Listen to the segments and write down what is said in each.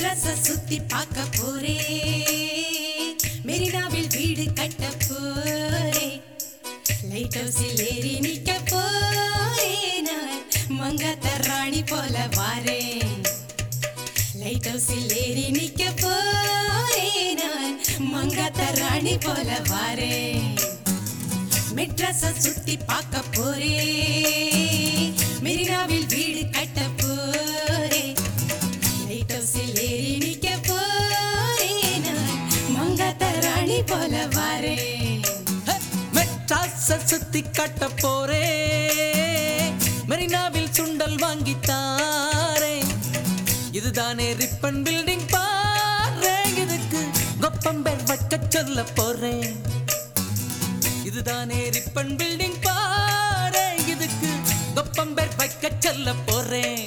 மெட்ராஸ சுத்தி பார்க்க போறே மெரினாவில் வீடு கட்ட போறே லைட் ஹவுஸில் ஏறி நிக்க போறே நான் மங்காத்த ராணி போல வாரேன் லைட் ஹவுஸில் ஏறி நிக்க போறே நான் மங்காத்த ராணி போல வாரேன் மெட்ராஸ சுத்தி பார்க்க போறே மெரினாவில் வீடு கட்ட போறே லைட் ஹவுஸில் ஏறி நிக்க போறே நான் மங்காத்த ராணி போல வாரேன் மெட்ராஸ சுத்தி கட்ட போறே மெரினாவில் சுண்டல் வாங்கி தாரே இதுதானே ரிப்பன் பில்டிங் பாரு இதுக்கு கொப்பம்பேர் வைக்க சொல்ல போறேன் இதுதானே ரிப்பன் பில்டிங் பாரு இதுக்கு கொப்பம்பேர் வைக்க சொல்ல போறேன்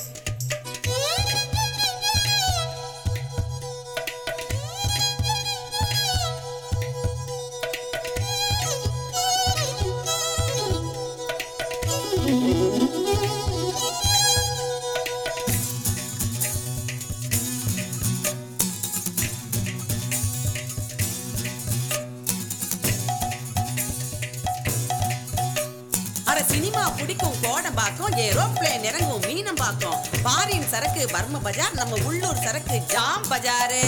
அட சினிமா பிடிக்கும் கோடம்பாக்கம் ஏரோப்ளேன் இறங்கும் மீனம் பாக்கம் பாரின் சரக்கு பர்ம பஜார் நம்ம உள்ளூர் சரக்கு ஜாம் பஜாரே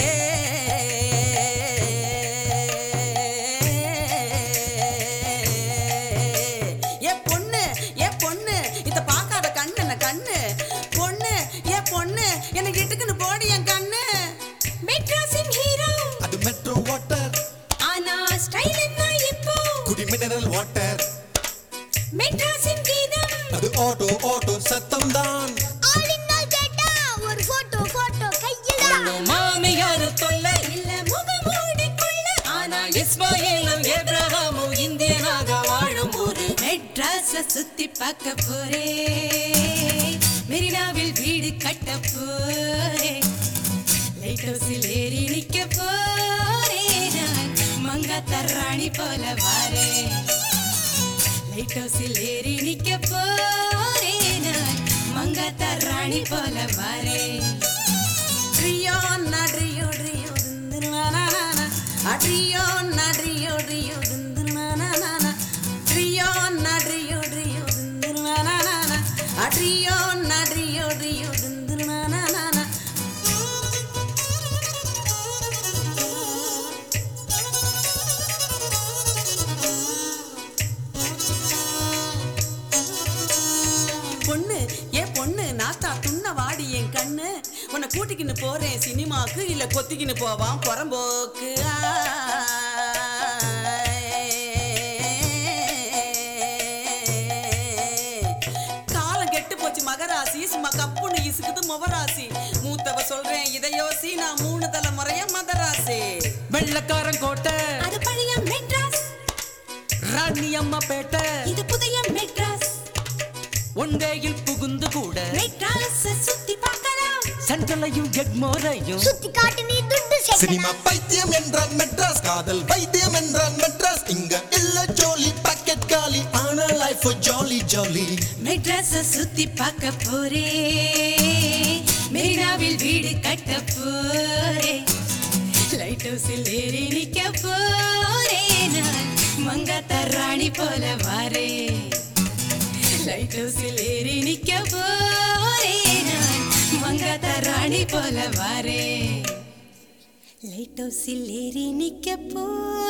ஏ பொண்ணு ஏ பொண்ணு இத பார்க்காத கண்ணு என்ன கண்ணு பொண்ணு ஏ பொண்ணு எனக்கு இட்டுக்குன்னு போடி என் கண்ணு மெட்ராஸின் ஹீரோ அது மெட்ரோ வாட்டர் ஆனா ஸ்டைல் என்ன இப்போ குடி மினரல் வாட்டர் மெட்ராஸின் கீதம் அது ஆட்டோ ஆட்டோ சத்தம் தான் ஆளினால் கேட்டா ஒரு போட்டோ போட்டோ கையில மாமியாரு தொல்லை இல்ல முகமூடி கொள்ள ஆனா இஸ்மாயிலும் ஏப்ரஹாமும் இந்தியனாக வாழும் ஊரு மெட்ராஸ சுத்தி பார்க்க போறே மெரினாவில் வீடு கட்ட போறே லைட் ஹவுஸில் ஏறி நிக்க போறே நான் மங்காத்த ராணி போல வாரே லைட் ஹவுஸில் ஏறி நிக்க போறே நான் மங்காத்த ராணி போல வாரே ட்ரியோ நட்ரியோ ட்ரியோ திந்துருவானானா அட்ரியோ நட்ரியோ ட்ரியோ திந்துருவானானா ட்ரியோ நட்ரியோ ட்ரியோ திந்துருவானானா அட்ரியோ நட்ரியோ ட்ரியோ திந்துருவானானா பொண்ணு ஏ பொண்ணு நாஸ்தா துண்ண வாடி என் கண்ணு உன்னை கூட்டிக்கின்னு போறேன் சினிமாக்கு இல்ல கொத்திக்கின்னு போவான் புறம்போக்கு காலம் கெட்டு போச்சு மகராசி சும்மா கப்புன்னு இசுக்குது முவராசி மூத்தவ சொல்றேன் இதை யோசி நான் மூணு தலைமுறைய மதராசி வெள்ளக்காரன் கோட்டை அது பழைய மெட்ராஸ் ராணி அம்மா பேட்டை இது புதிய மெட்ராஸ் ஒன்றையில் புகுந்து கூட மெட்ராஸ சுத்தி பார்க்கலாம் சென்ட்ரலையும் எக்மோரையும் சுத்தி காட்டு நீ துண்டு சேர்க்கலாம் சினிமா பைத்தியம் என்றால் மெட்ராஸ் காதல் வைத்தியம் என்றால் மெட்ராஸ் இங்க இல்ல ஜோலி பாக்கெட் காலி ஆனா லைஃப் ஜாலி ஜாலி மெட்ராஸ சுத்தி பார்க்க போறே மெரினாவில் வீடு கட்ட போறே லைட் ஹவுஸில் ஏறி நிக்க போறே நான் மங்காத்த ராணி போல வாரே லைட் ஹவுஸில் ஏறி நிக்க போறே நான் மங்காத்த ராணி போல வாரே லைட் ஹவுஸில் ஏறி நிக்க போறே